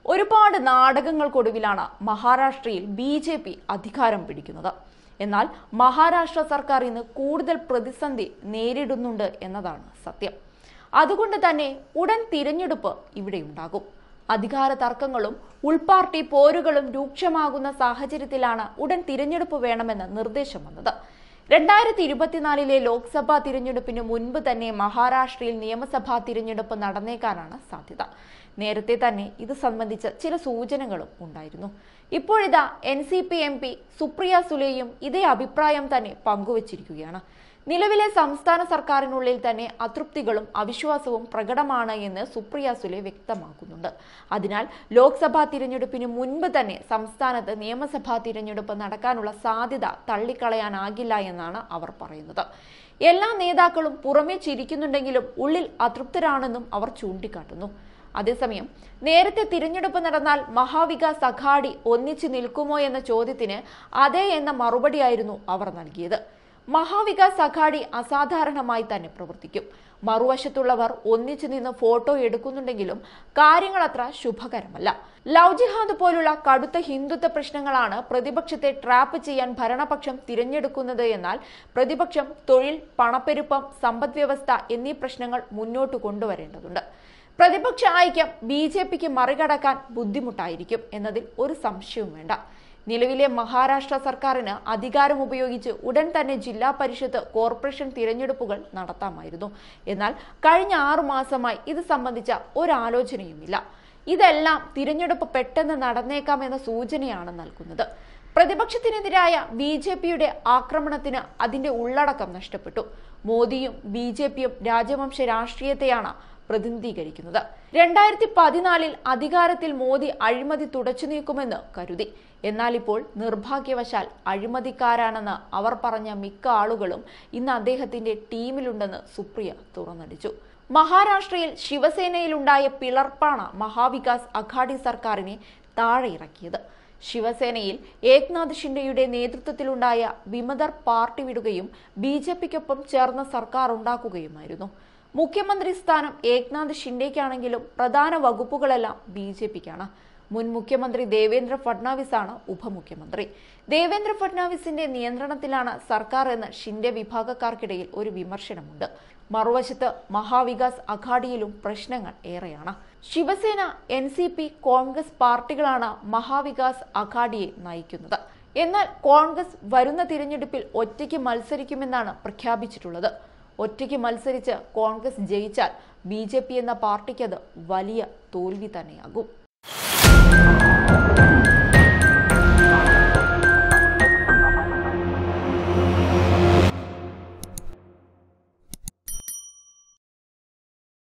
ഒരുപാട് നാടകങ്ങൾക്കൊടുവിലാണ് മഹാരാഷ്ട്രയിൽ B J P അധികാരം പിടിക്കുന്നത് എന്നാൽ മഹാരാഷ്ട്ര സർക്കാർ ഇന്ന് കൂടുതൽ പ്രതിസന്ധി നേരിടുന്നുണ്ട് എന്നതാണ് സത്യം അതുകൊണ്ട് തന്നെ ഉടൻ തിരഞ്ഞെടുപ്പ് ഇവിടെയുണ്ടാകും അധികാര തർക്കങ്ങളും ഉൾപാർട്ടി പോരുകളും രൂക്ഷമാകുന്ന സാഹചര്യത്തിലാണ് ഉടൻ തിരഞ്ഞെടുപ്പ് വേണമെന്ന് നിർദ്ദേശം വന്നത് രണ്ടായിരത്തി ഇരുപത്തിനാലിലെ ലോക്സഭാ തിരഞ്ഞെടുപ്പിന് മുൻപ് തന്നെ മഹാരാഷ്ട്രയിൽ നിയമസഭാ തിരഞ്ഞെടുപ്പ് നടന്നേക്കാനാണ് സാധ്യത നേരത്തെ തന്നെ ഇത് സംബന്ധിച്ച ചില സൂചനകളും ഉണ്ടായിരുന്നു ഇപ്പോഴിതാ N C P M P Supriya സുലെയും ഇതേ അഭിപ്രായം തന്നെ പങ്കുവച്ചിരിക്കുകയാണ് നിലവിലെ സംസ്ഥാന സർക്കാരിനുള്ളിൽ തന്നെ അതൃപ്തികളും അവിശ്വാസവും പ്രകടമാണ് എന്ന് സുപ്രിയ സുലെ വ്യക്തമാക്കുന്നുണ്ട് അതിനാൽ ലോക്സഭാ തിരഞ്ഞെടുപ്പിന് മുൻപ് തന്നെ സംസ്ഥാനത്ത് നിയമസഭാ തിരഞ്ഞെടുപ്പ് നടക്കാനുള്ള സാധ്യത തള്ളിക്കളയാനാകില്ല എന്നാണ് അവർ പറയുന്നത് എല്ലാ നേതാക്കളും പുറമേ ചിരിക്കുന്നുണ്ടെങ്കിലും ഉള്ളിൽ അതൃപ്തരാണെന്നും അവർ ചൂണ്ടിക്കാട്ടുന്നു അതേസമയം നേരത്തെ തിരഞ്ഞെടുപ്പ് നടന്നാൽ മഹാവികാസ് അഘാടി ഒന്നിച്ചു നിൽക്കുമോ എന്ന ചോദ്യത്തിന് അതെ എന്ന മറുപടിയായിരുന്നു അവർ നൽകിയത് മഹാവികാസ് അഘാടി അസാധാരണമായി തന്നെ പ്രവർത്തിക്കും മറുവശത്തുള്ളവർ ഒന്നിച്ചു നിന്ന് ഫോട്ടോ എടുക്കുന്നുണ്ടെങ്കിലും കാര്യങ്ങൾ അത്ര ശുഭകരമല്ല ലവ് ജിഹാദ് പോലുള്ള കടുത്ത ഹിന്ദുത്വ പ്രശ്നങ്ങളാണ് പ്രതിപക്ഷത്തെ ട്രാപ്പ് ചെയ്യാൻ ഭരണപക്ഷം തിരഞ്ഞെടുക്കുന്നത് എന്നാൽ പ്രതിപക്ഷം തൊഴിൽ പണപ്പെരുപ്പം സമ്പദ് വ്യവസ്ഥ എന്നീ പ്രശ്നങ്ങൾ മുന്നോട്ട് കൊണ്ടുവരേണ്ടതുണ്ട് പ്രതിപക്ഷ ഐക്യം ബി ജെ പിക്ക് മറികടക്കാൻ ബുദ്ധിമുട്ടായിരിക്കും എന്നതിൽ ഒരു സംശയവും വേണ്ട നിലവിലെ മഹാരാഷ്ട്ര സർക്കാരിന് അധികാരം ഉപയോഗിച്ച് ഉടൻ തന്നെ ജില്ലാ പരിഷത്ത് കോർപ്പറേഷൻ തിരഞ്ഞെടുപ്പുകൾ നടത്താമായിരുന്നു എന്നാൽ കഴിഞ്ഞ ആറു മാസമായി ഇത് സംബന്ധിച്ച ഒരാലോചനയുമില്ല ഇതെല്ലാം തിരഞ്ഞെടുപ്പ് പെട്ടെന്ന് നടന്നേക്കാമെന്ന സൂചനയാണ് നൽകുന്നത് പ്രതിപക്ഷത്തിനെതിരായ ബി ജെ പിയുടെ ആക്രമണത്തിന് അതിന്റെ ഉള്ളടക്കം നഷ്ടപ്പെട്ടു മോദിയും ബി ജെ പിയും രാജവംശ രാഷ്ട്രീയത്തെയാണ് പ്രതിനിധീകരിക്കുന്നത് രണ്ടായിരത്തി പതിനാലിൽ അധികാരത്തിൽ മോദി അഴിമതി തുടച്ചു നീക്കുമെന്ന് കരുതി എന്നാൽ ഇപ്പോൾ നിർഭാഗ്യവശാൽ അഴിമതിക്കാരാണെന്ന് അവർ പറഞ്ഞ മിക്ക ആളുകളും ഇന്ന് അദ്ദേഹത്തിന്റെ ടീമിലുണ്ടെന്ന് സുപ്രിയ തുറന്നടിച്ചു മഹാരാഷ്ട്രയിൽ ശിവസേനയിലുണ്ടായ പിളർപ്പാണ് മഹാവികാസ് അഘാടി സർക്കാരിനെ താഴെ ഇറക്കിയത് ശിവസേനയിൽ ഏക്നാഥ് ഷിൻഡെയുടെ നേതൃത്വത്തിലുണ്ടായ വിമതർ പാർട്ടി വിടുകയും ബി ജെ പിക്കൊപ്പം ചേർന്ന സർക്കാർ ഉണ്ടാക്കുകയുമായിരുന്നു മുഖ്യമന്ത്രി സ്ഥാനം ഏക്നാഥ് ഷിൻഡെയ്ക്കാണെങ്കിലും പ്രധാന വകുപ്പുകളെല്ലാം ബി ജെ പിക്കാണ് മുൻ മുഖ്യമന്ത്രി ദേവേന്ദ്ര ഫഡ്നാവിസ് ആണ് ഉപമുഖ്യമന്ത്രി ദേവേന്ദ്ര ഫഡ്നാവിസിന്റെ നിയന്ത്രണത്തിലാണ് സർക്കാർ എന്ന് ഷിൻഡെ വിഭാഗക്കാർക്കിടയിൽ ഒരു വിമർശനമുണ്ട് മറുവശത്ത് മഹാവികാസ് അഘാഡിയിലും പ്രശ്നങ്ങൾ ഏറെയാണ് Shivsena N C P Congress പാർട്ടികളാണ് മഹാവികാസ് അഘാഡിയെ നയിക്കുന്നത് എന്നാൽ കോൺഗ്രസ് വരുന്ന തിരഞ്ഞെടുപ്പിൽ ഒറ്റയ്ക്ക് മത്സരിക്കുമെന്നാണ് പ്രഖ്യാപിച്ചിട്ടുള്ളത് ഒറ്റയ്ക്ക് മത്സരിച്ച് കോൺഗ്രസ് ജയിച്ചാൽ ബി എന്ന പാർട്ടിക്കത് വലിയ തോൽവി തന്നെയാകും